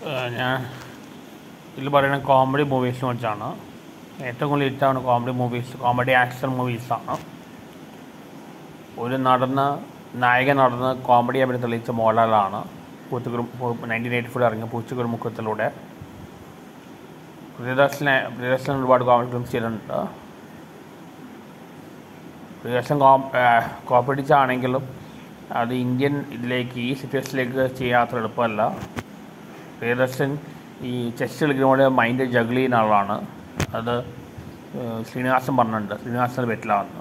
ഏഹ് ഞാൻ ഇതിൽ പറയുന്ന കോമഡി മൂവീസിനെ കുറിച്ചാണ് ഏറ്റവും കൂടുതൽ ഹിറ്റാവുന്ന കോമഡി മൂവീസ് കോമഡി ആക്ഷൻ മൂവീസാണ് ഒരു നടന്ന് നായകൻ നടന്ന് കോമഡി അവരെ തെളിയിച്ച മോഹൻലാലാണ് പൂത്തുകുരു നയൻറ്റീൻ എയ്റ്റി ഫോർ ഇറങ്ങിയ പൂച്ചക്കുരു മുഖത്തിലൂടെ പ്രിയദർശനെ പ്രിയദർശൻ ഒരുപാട് കോമഡി ഫിലിംസ് ചെയ്തിട്ടുണ്ട് പ്രിയദർശൻ കോ കോപ്പടിച്ചാണെങ്കിലും അത് ഇന്ത്യൻ ഇതിലേക്ക് ഈ സിറ്റുവേഷനിലേക്ക് ചെയ്യാത്ര എളുപ്പമല്ല പ്രിയദർശൻ ഈ ചെസ് കളിക്കുന്നതുകൊണ്ട് മൈൻഡ് ജഗിൾ ചെയ്യുന്ന ആളാണ് അത് ഏഹ് ശ്രീനിവാസൻ പറഞ്ഞിട്ടുണ്ട് ശ്രീനിവാസൻ പറ്റില്ലാന്ന്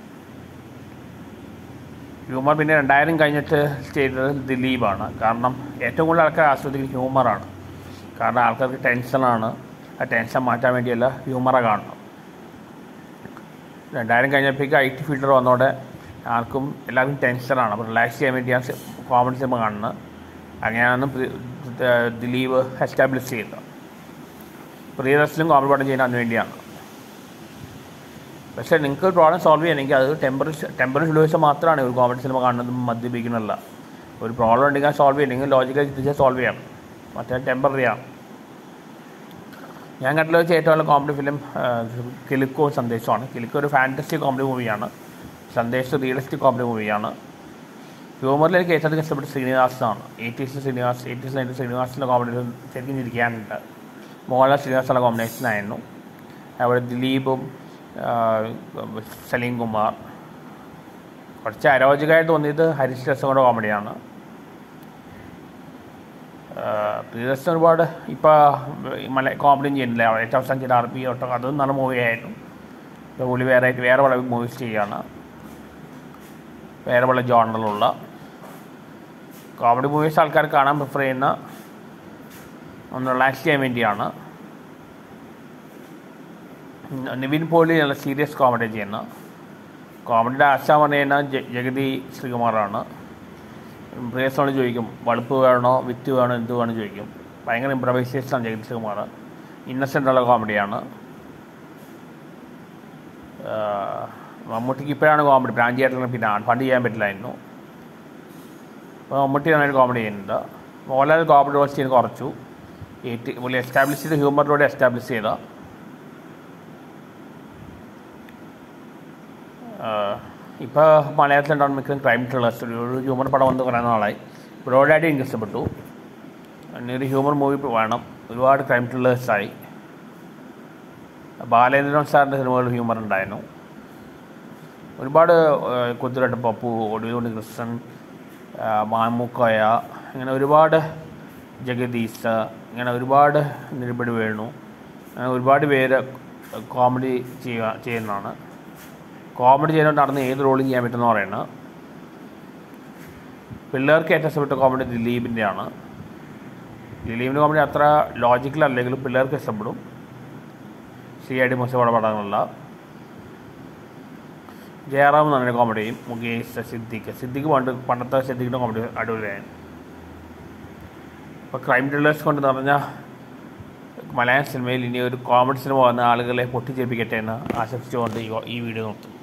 ഹ്യൂമർ പിന്നെ രണ്ടായിരം കഴിഞ്ഞിട്ട് ചെയ്തത് ദിലീപാണ് കാരണം ഏറ്റവും കൂടുതൽ ആൾക്കാർ ആസ്വദിക്കുന്നത് ഹ്യൂമറാണ് കാരണം ആൾക്കാർക്ക് ടെൻഷനാണ് ആ ടെൻഷൻ മാറ്റാൻ വേണ്ടിയല്ല ഹ്യൂമറ കാണണം രണ്ടായിരം കഴിഞ്ഞപ്പോഴേക്ക് ഐ ടി ഫീൽഡർ വന്നതോടെ ആർക്കും എല്ലാവർക്കും ടെൻഷനാണ് അപ്പോൾ റിലാക്സ് ചെയ്യാൻ വേണ്ടിയാണ് കോമഡി സിനിമ കാണുന്നത് അങ്ങനെയാണ് പ്രി- ഏഹ് ദിലീപ് എസ്റ്റാബ്ലിഷ് ചെയ്തത് പ്രിയദർശനും കോമഡി പടം ചെയ്യുന്നത് അതിന് വേണ്ടിയാണ് പക്ഷേ നിങ്ങൾക്ക് പ്രോബ്ലം സോൾവ് ചെയ്യണമെങ്കിൽ അത് ടെമ്പററി ടെമ്പററി സൊല്യൂഷൻ മാത്രമാണ് ഒരു കോമഡി സിനിമ കാണുന്നതും മദ്യപിക്കുന്നതല്ല ഒരു പ്രോബ്ലം ഉണ്ടെങ്കിൽ അത് സോൾവ് ചെയ്യണമെങ്കിൽ ലോജിക്കലി ചിന്തിച്ചാൽ സോൾവ് ചെയ്യണം മറ്റേ ടെമ്പററി ആണ് ഞാൻ കണ്ടില്ല വെച്ച് ഏറ്റവും നല്ല കോമഡി ഫിലിം കിലുക്കോ സന്ദേശമാണ് കിലുക്കോ ഒരു ഫാൻറ്റസി കോമഡി മൂവിയാണ് സന്ദേശ് റിയലിസ്റ്റിക് കോമഡി മൂവിയാണ് ഹ്യൂമറിൽ എനിക്ക് ഏറ്റവും അധികം ഇഷ്ടപ്പെട്ട ശ്രീനിവാസനാണ് എയ്റ്റീസിൽ ശ്രീനിവാസ് എയ്റ്റീസിൽ എൻ്റെ ശ്രീനിവാസിൻ്റെ കോമഡി ശരിക്കും ചിരിക്കാനുണ്ട് മോഹൻലാൽ ശ്രീനിവാസുള്ള കോമ്പിനേഷൻ ആയിരുന്നു അവിടെ ദിലീപും ആ, സലീം കുമാർ കുറച്ച് അരോചകമായിട്ട് തോന്നിയത് ഹരിശ് രസങ്ങളുടെ കോമഡിയാണ് പ്രിയദർശൻ ഒരുപാട് ഇപ്പോൾ മല കോമഡിയും ചെയ്യുന്നില്ല ഏറ്റവും അവസാനം ചെയ്ത ആർ പി ഒട്ടോ അതും നല്ല മൂവിയായിരുന്നു ഇപ്പോൾ പുള്ളി വേറെ വേറെ പല മൂവീസ് ചെയ്യുകയാണ് വേറെ പല ജോണറിലുള്ള കോമഡി മൂവീസ് ആൾക്കാർ കാണാൻ പ്രിഫർ ചെയ്യുന്ന ഒന്ന് റിലാക്സ് ചെയ്യാൻ വേണ്ടിയാണ് നിവിൻ പോളി നല്ല സീരിയസ് കോമഡി ചെയ്യുന്ന കോമഡിയുടെ ആശാൻ പറഞ്ഞു കഴിഞ്ഞാൽ ജ- ജഗതി ശ്രീകുമാറാണ് പ്രിയസോട് ചോദിക്കും വളുപ്പ് വേണോ വിത്ത് വേണോ എന്ത് വേണോ ചോദിക്കും ഭയങ്കര ഇമ്പ്രവൈസേഷനാണ് ജഗതി ശ്രീകുമാർ ഇന്നസെൻ്റ് ഉള്ള കോമഡിയാണ് ആഹ് മമ്മൂട്ടിക്ക് ഇപ്പോഴാണ് കോമഡി പ്രാഞ്ചിയായിട്ടുള്ള പിന്നെ പണ്ട് ചെയ്യാൻ പറ്റില്ലായിരുന്നു അപ്പോൾ മമ്മൂട്ടി നന്നായിട്ട് കോമഡി ചെയ്യുന്നുണ്ട് മോഹൻലാൽ കോമഡി റോസ്റ്റ് ചെയ്ത് കുറച്ചു ഏറ്റ് പുള്ളി എസ്റ്റാബ്ലിഷ് ചെയ്ത ഹ്യൂമറിലൂടെ എസ്റ്റാബ്ലിഷ് ചെയ്ത ഇപ്പോൾ മലയാളത്തിലുണ്ടാവുന്ന മിക്കതും ക്രൈം ത്രില്ലേഴ്സ് ഒരു ഹ്യൂമർ പടം വന്ന് കുറേ നാളായി ബ്രോഡായിട്ട് എനിക്ക് ഇഷ്ടപ്പെട്ടു പിന്നെ ഒരു ഹ്യൂമർ മൂവി വേണം ഒരുപാട് ക്രൈം ത്രില്ലേഴ്സായി ബാലേന്ദ്രൻ സാറിൻ്റെ സിനിമകളിൽ ഹ്യൂമർ ഉണ്ടായിരുന്നു ഒരുപാട് കുത്തിരട്ട് പപ്പു ഒടുവിലുണ്ട് കൃഷ്ണൻ ആ, മാമുക്കോയ ഇങ്ങനെ ഒരുപാട് ജഗദീശ് ഇങ്ങനെ ഒരുപാട് നിരുപടി വേണു അങ്ങനെ ഒരുപാട് പേര് കോമഡി ചെയ്യുക ചെയ്യുന്നതാണ് കോമഡി ചെയ്യുന്നതുകൊണ്ട് നടന്ന് ഏത് റോളും ചെയ്യാൻ പറ്റുമെന്ന് പറയുന്നത് പിള്ളേർക്ക് ഏറ്റവും ഇഷ്ടപ്പെട്ട കോമഡി ദിലീപിൻ്റെയാണ് ദിലീപിൻ്റെ കോമഡി അത്ര ലോജിക്കൽ അല്ലെങ്കിലും പിള്ളേർക്ക് ഇഷ്ടപ്പെടും സി ഐ ഡി മുസവട പടങ്ങളല്ല ജയറാം എന്ന് പറഞ്ഞ കോമഡിയും മുകേഷ് സിദ്ദിഖ് സിദ്ദിഖ് പണ്ട് പണ്ടത്തെ സിദ്ദിഖിൻ്റെ കോമഡി അടിപൊളിയായിരുന്നു ഇപ്പോൾ ക്രൈം ത്രില്ലേഴ്സ് കൊണ്ട് നിറഞ്ഞ മലയാള സിനിമയിൽ ഇനി ഒരു കോമഡി സിനിമ വന്ന ആളുകളെ പൊട്ടിച്ചേൽപ്പിക്കട്ടെ എന്ന് ആശംസിച്ചുകൊണ്ട് ഈ ഈ വീഡിയോ നിർത്തുന്നു